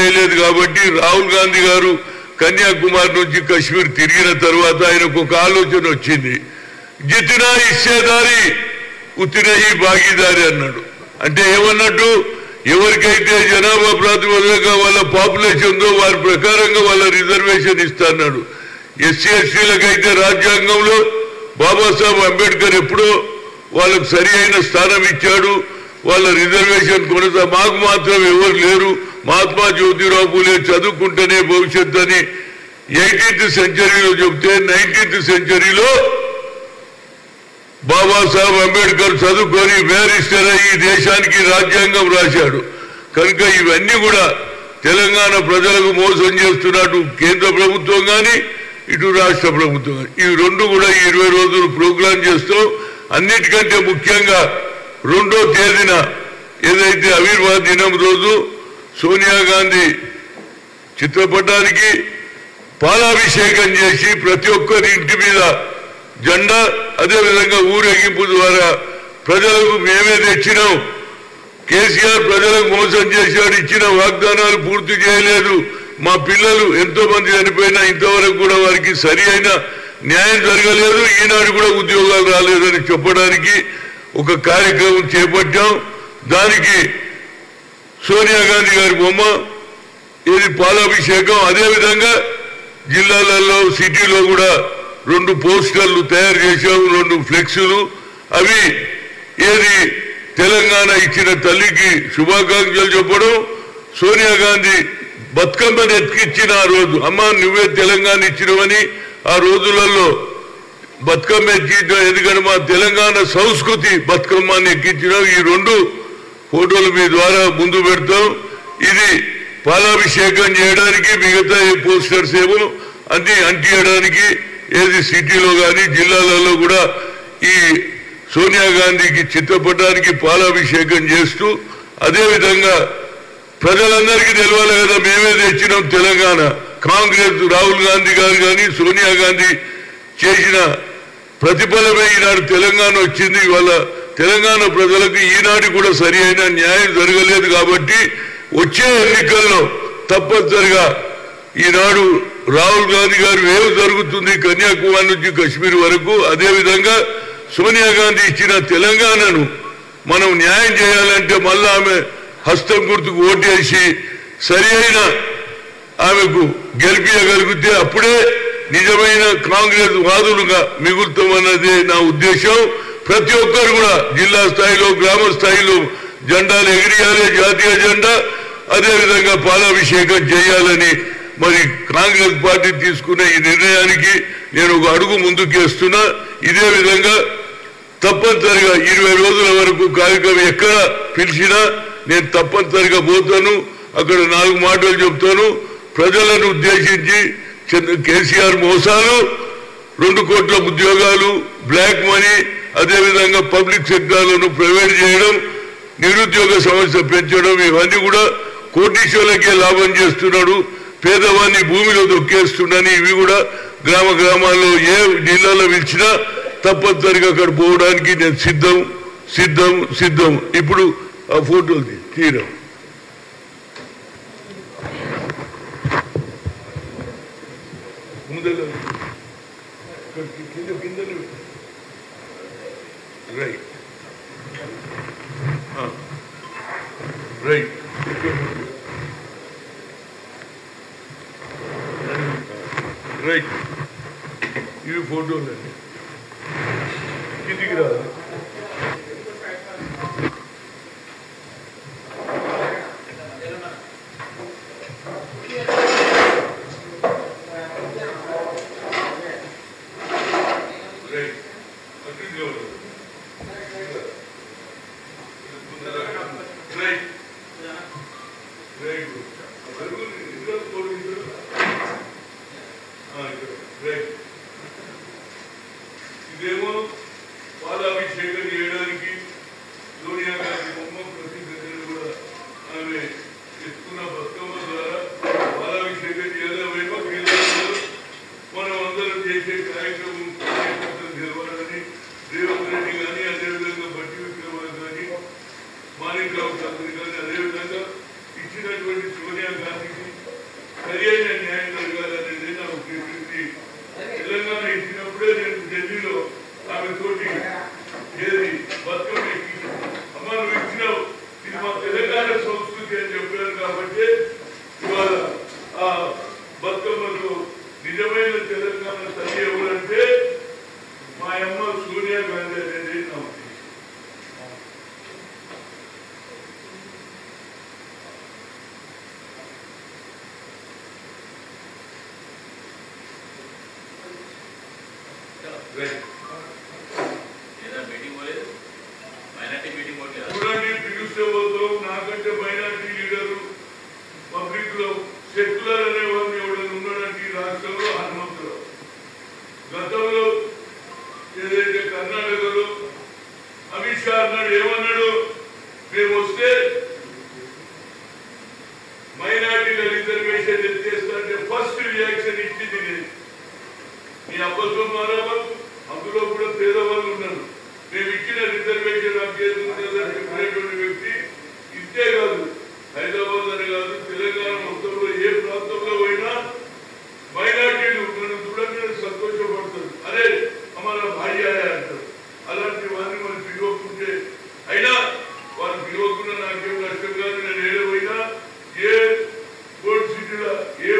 చేయలేదు కాబట్టి రాహుల్ గాంధీ గారు కన్యాకుమారి నుంచి కశ్మీర్ తిరిగిన తర్వాత ఆయనకు ఒక ఆలోచన వచ్చింది జితినా ఇచ్చేదారి ఉత్తినహి భాగీదారి అన్నాడు అంటే ఏమన్నట్టు ఎవరికైతే జనాభా ప్రాతిపదికగా వాళ్ళ పాపులేషన్ ఉందో వారి ప్రకారంగా వాళ్ళ రిజర్వేషన్ ఇస్తాన్నాడు ఎస్సీ ఎస్టీలకైతే రాజ్యాంగంలో బాబాసాహెబ్ అంబేద్కర్ ఎప్పుడో వాళ్ళకు సరి అయిన స్థానం ఇచ్చాడు వాళ్ళ రిజర్వేషన్ కొనసా మాకు మాత్రం ఎవరు లేరు మహాత్మా జ్యోతిరావు పూలే చదువుకుంటేనే భవిష్యత్ అని ఎయిటీన్త్ సెంచరీలో చెప్తే నైన్టీన్త్ సెంచరీలో బాబాసాహెబ్ అంబేద్కర్ చదువుకొని బ్యారిస్టర్ అయ్యి ఈ దేశానికి రాజ్యాంగం రాశాడు కనుక ఇవన్నీ కూడా తెలంగాణ ప్రజలకు మోసం చేస్తున్నట్టు కేంద్ర ప్రభుత్వం కానీ ఇటు రాష్ట్ర ప్రభుత్వం కానీ ఇవి రెండు కూడా ఈ ఇరవై రోజులు ప్రోగ్రాం చేస్తూ అన్నిటికంటే ముఖ్యంగా రెండో తేదీన ఏదైతే ఆవిర్భావ దినం రోజు సోనియా గాంధీ చిత్రపటానికి పాలాభిషేకం చేసి ప్రతి ఒక్కరి ఇంటి మీద జెండా అదేవిధంగా ఊరేగింపు ద్వారా ప్రజలకు మేమే తెచ్చినాం కేసీఆర్ ప్రజలకు మోసం చేశాడు ఇచ్చిన వాగ్దానాలు పూర్తి చేయలేదు మా పిల్లలు ఎంతో మంది చనిపోయినా ఇంతవరకు కూడా వారికి సరి అయిన న్యాయం జరగలేదు ఈనాడు కూడా ఉద్యోగాలు రాలేదని చెప్పడానికి ఒక కార్యక్రమం చేపట్టాం దానికి సోనియా గాంధీ గారి బొమ్మ ఇది పాలాభిషేకం అదేవిధంగా జిల్లాలలో సిటీలో కూడా రెండు పోస్టర్లు తయారు చేశాము రెండు ఫ్లెక్సులు అవి ఏది తెలంగాణ ఇచ్చిన తల్లికి శుభాకాంక్షలు చెప్పడం సోనియా గాంధీ బతుకమ్మని ఎత్తికిచ్చిన ఆ రోజు అమ్మ నువ్వే తెలంగాణ ఇచ్చినవని ఆ రోజులలో బతుకమ్మ ఎక్కించడం ఎందుకంటే మా తెలంగాణ సంస్కృతి బతుకమ్మని ఎక్కించడం ఈ రెండు ఫోటోలు మీ ద్వారా ముందు పెడతాం ఇది పాలాభిషేకం చేయడానికి మిగతా ఈ పోస్టర్స్ ఏమో అన్ని అంటియడానికి ఏది సిటీలో కానీ జిల్లాలలో కూడా ఈ సోనియా గాంధీకి చిత్రపటానికి పాలాభిషేకం చేస్తూ అదేవిధంగా ప్రజలందరికీ తెలియాలి కదా మేమే తెచ్చినాం తెలంగాణ కాంగ్రెస్ రాహుల్ గాంధీ గారు కానీ సోనియా గాంధీ చేసిన ప్రతిఫలమే ఈనాడు తెలంగాణ వచ్చింది ఇవాళ తెలంగాణ ప్రజలకు ఈనాడు కూడా సరి అయిన న్యాయం జరగలేదు కాబట్టి వచ్చే ఎన్నికల్లో తప్పనిసరిగా ఈనాడు రాహుల్ గాంధీ గారు ఏమి జరుగుతుంది కన్యాకుమారి నుంచి కశ్మీర్ వరకు అదేవిధంగా సోనియా గాంధీ ఇచ్చిన తెలంగాణను మనం న్యాయం చేయాలంటే మళ్ళా ఆమె హస్తం గుర్తుకు ఓటేసి సరి అయిన ఆమెకు గెలిపించగలిగితే అప్పుడే నిజమైన కాంగ్రెస్ వాదులుగా మిగులుతామన్నదే నా ఉద్దేశం ప్రతి ఒక్కరు కూడా జిల్లా స్థాయిలో గ్రామ స్థాయిలో జెండాలు ఎగిరియాలి జాతీయ జెండా అదేవిధంగా పాలాభిషేకం చేయాలని మరి కాంగ్రెస్ పార్టీ తీసుకున్న ఈ నిర్ణయానికి నేను ఒక అడుగు ముందుకేస్తున్నా ఇదే విధంగా తప్పనిసరిగా ఇరవై రోజుల వరకు కార్యక్రమం ఎక్కడ పిలిచినా నేను తప్పనిసరిగా పోతాను అక్కడ నాలుగు మాటలు చెప్తాను ప్రజలను ఉద్దేశించి చంద్ర కేసీఆర్ మోసాలు రెండు కోట్ల ఉద్యోగాలు బ్లాక్ మనీ అదేవిధంగా పబ్లిక్ సెక్టార్లను ప్రైవేట్ చేయడం నిరుద్యోగ సమస్య పెంచడం ఇవన్నీ కూడా కోటీశ్వరులకే లాభం చేస్తున్నాడు పేదవాన్ని భూమిలో దొక్కేస్తున్నాడని ఇవి కూడా గ్రామ గ్రామాల్లో ఏ జిల్లాలో పిలిచినా తప్పనిసరిగా అక్కడ పోవడానికి నేను సిద్ధం సిద్ధం సిద్ధం ఇప్పుడు ఆ ఫోటోలు తీ- తీయడం ముందర ఇక్కడికి కింద కిందనే రైట్ రైట్ రైట్ ఇవి ఫోటోలు అండి కిందికి రాదు రైట్ అక్కడికి రావాలి. రైట్ రైట్ అడుగు ఇంకా ఫోటో ఇక్కడ. ఆ, ఇక్కడ. రైట్ ఇదేమో పాలాభిషేకం చేయడానికి సోనియా గాంధీ బొమ్మ ప్రతి దగ్గర కూడా ఆమె ఎత్తుకున్న బతుకమ్మ ద్వారా పాలాభిషేకం చేయలేమేమో కేంద్రంలో మనం అందరం చేసే కార్యక్రమం కార్యకర్తలు గెలవాలని రేవంత్ రెడ్డి కానీ అదేవిధంగా బట్టి విక్రమార్క కానీ మాణిక్రావు చౌదరి కానీ అదేవిధంగా ఇచ్చినటువంటి సోనియా గాంధీకి రైట్ ఏదైనా మీటింగ్ పోలేదు మైనార్టీ మీటింగ్ పోలేదు చూడండి పిలిస్తే పోతాం నాకంటే మైనార్టీ లీడరు పబ్లిక్ లో సెక్యులర్ అనే వాడిని ఎవడైనా ఉన్నాడంటే ఈ రాష్ట్రంలో హనుమంతురావు గతంలో ఏదైతే కర్ణాటకలో అమిత్ షా అన్నాడు ఏమన్నాడు మేము వస్తే మైనార్టీల రిజర్వేషన్ ఎత్తేస్తా అంటే ఫస్ట్ రియాక్షన్ ఇచ్చింది నేను ఈ అబ్బసం మారాబాద్ అందులో కూడా పేదవాళ్ళు ఉన్నారు మేము ఇచ్చిన రిజర్వేషన్ అభ్యర్థించాలని చెప్పినటువంటి వ్యక్తి ఇంతే కాదు హైదరాబాద్ అని కాదు తెలంగాణ మొత్తంలో ఏ ప్రాంతంలో పోయినా మైనార్టీలు మనం చూడగానే సంతోషపడతారు అరే మన భార్య అంటారు అలాంటి వారిని మనం పిలువకుంటే అయినా వారు పిలువకుండా నాకేం నష్టం కాదు నేను ఏడవైనా ఏ గోల్డ్ సిటీలో ఏ